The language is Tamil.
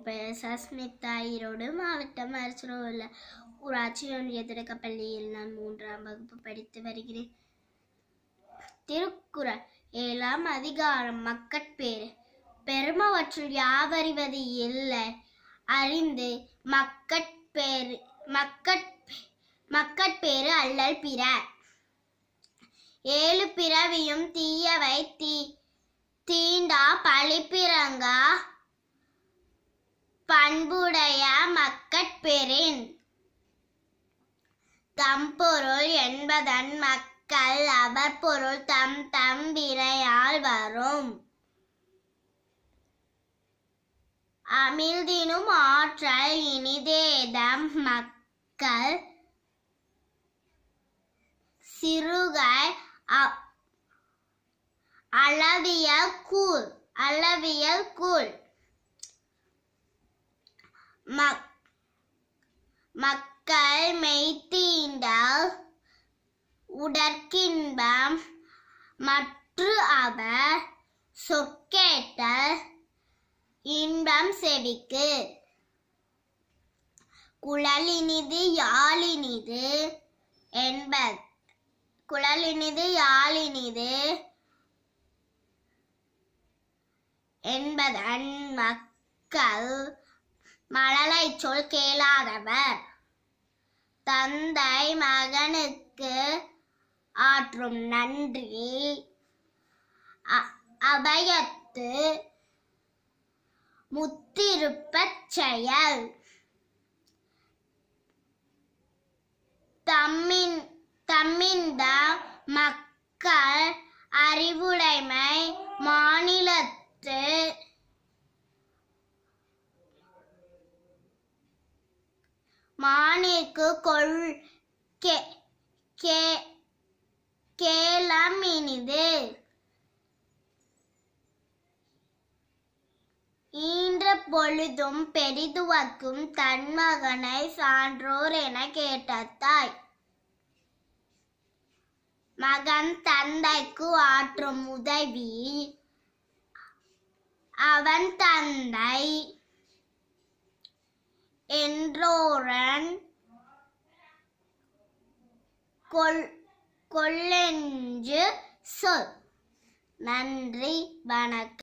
பெயர் சஸ்மிதா ஈரோடு மாவட்டம் அரசரோவில் ஊராட்சி ஒன்றிய தொடக்கப்பள்ளியில் நான் மூன்றாம் வகுப்பு படித்து வருகிறேன் திருக்குறள் ஏழாம் அதிகாரம் மக்கட்பேறு பெருமவற்றுள் யாவறிவது இல்லை அறிந்து மக்கட்பேறு மக்கட் மக்கட்பேறு அல்லல் பிற ஏழு பிறவியும் தீயவை தீ தீண்டா பழிப்பிறங்கா பண்புடைய மக்கட்பெறின் தம்பொருள் என்பதன் மக்கள் அவர் பொருள் தம் தம் வினையால் வரும் அமிழ்தினும் ஆற்றல் இனிதேதம் மக்கள் சிறுகை அ- அளவியல் கூழ் அளவியல் கூழ் மக் மக்கள் மெய்த்தீண்டால் உடற்கின்பம் மற்று அவர் சொற்கேட்டல் இன்பம் செவிக்கு குழலினிது யாழினிது என்பது குழலினிது யாழினிது என்பதன் மக்கள் மழலை சொல் கேளாதவர் தந்தை மகனுக்கு ஆற்றும் நன்றி அ- அபயத்து முத்திருப்பச் செயல் தம்மின் தம்மிந்த மக்கள் அறிவுடைமை மாநிலத்து மானிற்கு கொள் கே கே கேளம் இனிது ஈன்ற பொழுதும் பெரிதுவக்கும் தன் மகனை சான்றோர் என கேட்ட தாய் மகன் தந்தைக்கு ஆற்றும் உதவி அவன் தந்தை என்றோரன் கொல் கொல்லெஞ்சு சொல் நன்றி வணக்கம்